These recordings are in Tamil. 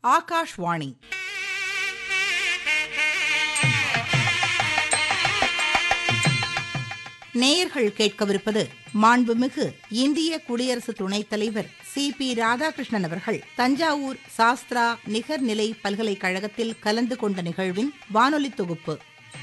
ஆகாஷ்வாணி நேயர்கள் கேட்கவிருப்பது மாண்புமிகு இந்திய குடியரசு துணைத் தலைவர் சி பி ராதாகிருஷ்ணன் அவர்கள் தஞ்சாவூர் சாஸ்திரா நிகர்நிலை பல்கலைக்கழகத்தில் கலந்து கொண்ட நிகழ்வின் வானொலி தொகுப்பு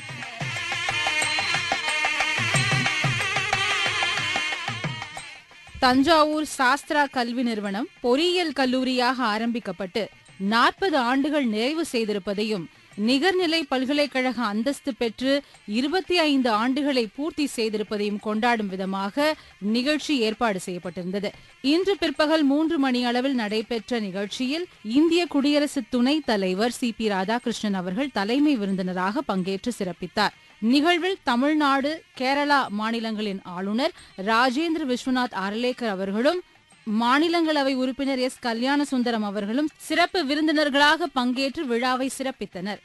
தஞ்சாவூர் சாஸ்திரா கல்வி நிறுவனம் பொறியியல் கல்லூரியாக ஆரம்பிக்கப்பட்டு நாற்பது ஆண்டுகள் நிறைவு செய்திருப்பதையும் நிகர்நிலை பல்கலைக்கழக அந்தஸ்து பெற்று இருபத்தி ஐந்து ஆண்டுகளை பூர்த்தி செய்திருப்பதையும் கொண்டாடும் விதமாக நிகழ்ச்சி ஏற்பாடு செய்யப்பட்டிருந்தது இன்று பிற்பகல் மூன்று மணி அளவில் நடைபெற்ற நிகழ்ச்சியில் இந்திய குடியரசு துணைத் தலைவர் சி பி ராதாகிருஷ்ணன் அவர்கள் தலைமை விருந்தினராக பங்கேற்று சிறப்பித்தார் நிகழ்வில் தமிழ்நாடு கேரளா மாநிலங்களின் ஆளுநர் ராஜேந்திர விஸ்வநாத் அர்லேக்கர் அவர்களும் மாநிலங்களவை உறுப்பினர் எஸ் கல்யாண சுந்தரம் அவர்களும் சிறப்பு விருந்தினர்களாக பங்கேற்று விழாவை சிறப்பித்தனர்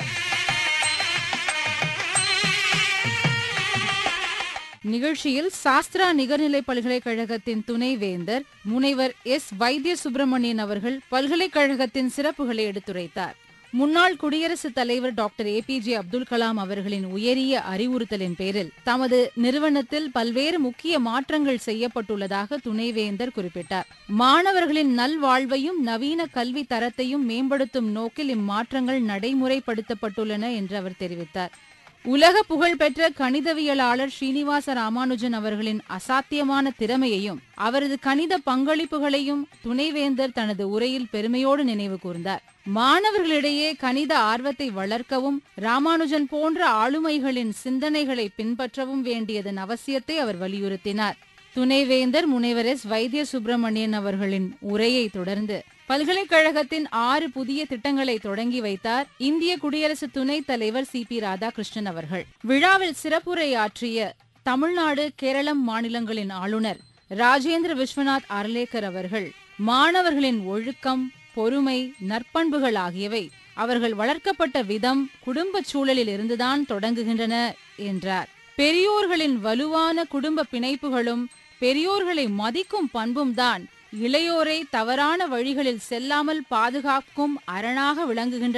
நிகழ்ச்சியில் சாஸ்திரா நிகர்நிலை பல்கலைக்கழகத்தின் துணைவேந்தர் முனைவர் எஸ் வைத்திய சுப்பிரமணியன் அவர்கள் பல்கலைக்கழகத்தின் சிறப்புகளை எடுத்துரைத்தார் முன்னாள் குடியரசுத் தலைவர் டாக்டர் ஏபிஜே அப்துல் கலாம் அவர்களின் உயரிய அறிவுறுத்தலின் பேரில் தமது நிறுவனத்தில் பல்வேறு முக்கிய மாற்றங்கள் செய்யப்பட்டுள்ளதாக துணைவேந்தர் குறிப்பிட்டார் மாணவர்களின் நல்வாழ்வையும் நவீன கல்வி தரத்தையும் மேம்படுத்தும் நோக்கில் இம்மாற்றங்கள் நடைமுறைப்படுத்தப்பட்டுள்ளன என்று அவர் தெரிவித்தார் உலக புகழ்பெற்ற கணிதவியலாளர் ஸ்ரீனிவாச ராமானுஜன் அவர்களின் அசாத்தியமான திறமையையும் அவரது கணித பங்களிப்புகளையும் துணைவேந்தர் தனது உரையில் பெருமையோடு நினைவு கூர்ந்தார் மாணவர்களிடையே கணித ஆர்வத்தை வளர்க்கவும் ராமானுஜன் போன்ற ஆளுமைகளின் சிந்தனைகளை பின்பற்றவும் வேண்டியதன் அவசியத்தை அவர் வலியுறுத்தினார் துணைவேந்தர் முனைவர் எஸ் வைத்திய சுப்பிரமணியன் அவர்களின் உரையை தொடர்ந்து பல்கலைக்கழகத்தின் ஆறு புதிய திட்டங்களை தொடங்கி வைத்தார் இந்திய குடியரசு துணைத் தலைவர் சி பி ராதாகிருஷ்ணன் அவர்கள் விழாவில் சிறப்புரையாற்றிய தமிழ்நாடு கேரளம் மாநிலங்களின் ஆளுநர் ராஜேந்திர விஸ்வநாத் அர்லேக்கர் அவர்கள் மாணவர்களின் ஒழுக்கம் பொறுமை நற்பண்புகள் ஆகியவை அவர்கள் வளர்க்கப்பட்ட விதம் குடும்ப சூழலில் இருந்துதான் தொடங்குகின்றன என்றார் பெரியோர்களின் வலுவான குடும்ப பிணைப்புகளும் பெரியோர்களை மதிக்கும் பண்பும் தான் இளையோரை தவறான வழிகளில் செல்லாமல் பாதுகாக்கும் அரணாக விளங்குகின்றன